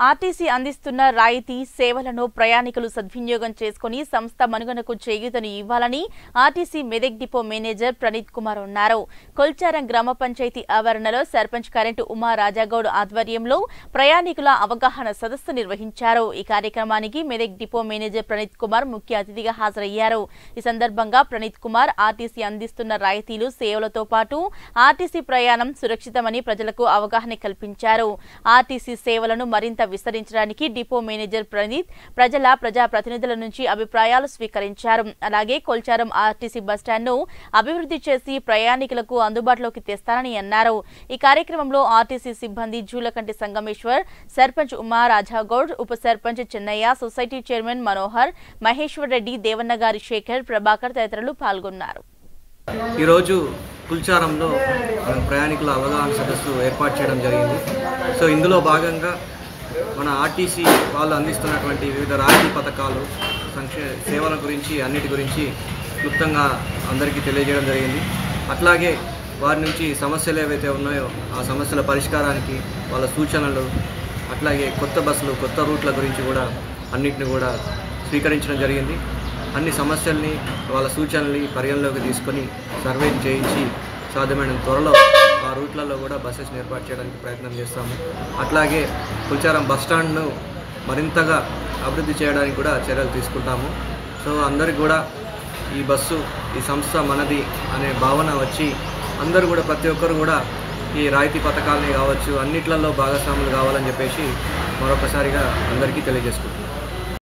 RTC అందిస్తున్న రాయితీ సేవలను ప్రయాణికులు సద్వినియోగం చేసుకుని సంస్థ మనుగడకు చేయూతను ఇవ్వాలని RTC Medak depot manager Praneeth Kumar అన్నారు కొల్చారం గ్రామ పంచాయతీ ఆవరణలో సర్పంచ్ కరెంటు ఉమా రాజాగౌడ్ ఆధ్వర్యంలో ప్రయాణికుల అవగాహన సదస్సు నిర్వహించారు ఈ కార్యక్రమానికి మెదక్ డిపో మేనేజర్ ప్రణీత్ కుమార్ ముఖ్య అతిథిగా హాజరయ్యారు ఈ సందర్భంగా ప్రణీత్ కుమార్ ఆర్టీసీ అందిస్తున్న రాయితీలు సేవలతో పాటు ఆర్టీసీ ప్రయాణం సురక్షితమని ప్రజలకు అవగాహన కల్పించారు ఆర్టీసీ సేవలను మరింత విస్తరించడానికి డిపో మేనేజర్ ప్రణీత్ ప్రజల ప్రజా ప్రతినిధుల నుంచి అభిప్రాయాలు స్వీకరించారు అలాగే కొల్చారం ఆర్టీసీ బస్టాండ్ను అభివృద్ధి చేసి ప్రయాణికులకు అందుబాటులోకి తెస్తానని అన్నారు ఈ కార్యక్రమంలో ఆర్టీసీ సిబ్బంది జూలకంటి సంగమేశ్వర్ సర్పంచ్ ఉమా రాజాగౌడ్ ఉప సర్పంచ్ చెన్నయ్య సొసైటీ చైర్మన్ మనోహర్ మహేశ్వర్ రెడ్డి దేవన్నగారి శేఖర్ ప్రభాకర్ తదితరులు పాల్గొన్నారు ఈరోజు కుల్చారంలో మన ప్రయాణికుల అవగాహన సదస్సు ఏర్పాటు చేయడం జరిగింది సో ఇందులో భాగంగా మన ఆర్టీసీ వాళ్ళు అందిస్తున్నటువంటి వివిధ రాయితీ పథకాలు సంక్షే సేవల గురించి అన్నిటి గురించి క్లుప్తంగా అందరికీ తెలియజేయడం జరిగింది అట్లాగే వారి నుంచి సమస్యలు ఏవైతే ఉన్నాయో ఆ సమస్యల పరిష్కారానికి వాళ్ళ సూచనలు అట్లాగే కొత్త బస్సులు కొత్త రూట్ల గురించి కూడా అన్నిటిని కూడా స్వీకరించడం జరిగింది అన్ని సమస్యల్ని వాళ్ళ సూచనల్ని పరిగణలోకి తీసుకొని సర్వే చేయించి సాధ్యమైన త్వరలో ఆ రూట్లలో కూడా బస్సెస్ని ఏర్పాటు చేయడానికి ప్రయత్నం చేస్తాము అట్లాగే కుల్చారం బస్ స్టాండ్ను మరింతగా అభివృద్ధి చేయడానికి కూడా చర్యలు తీసుకుంటాము సో అందరికి కూడా ఈ బస్సు ఈ సంస్థ మనది అనే భావన వచ్చి అందరూ కూడా ప్రతి ఒక్కరు కూడా ఈ రాయితీ పథకాలని కావచ్చు అన్నిట్లలో భాగస్వాములు కావాలని చెప్పేసి మరొకసారిగా అందరికీ తెలియజేసుకుంటున్నాం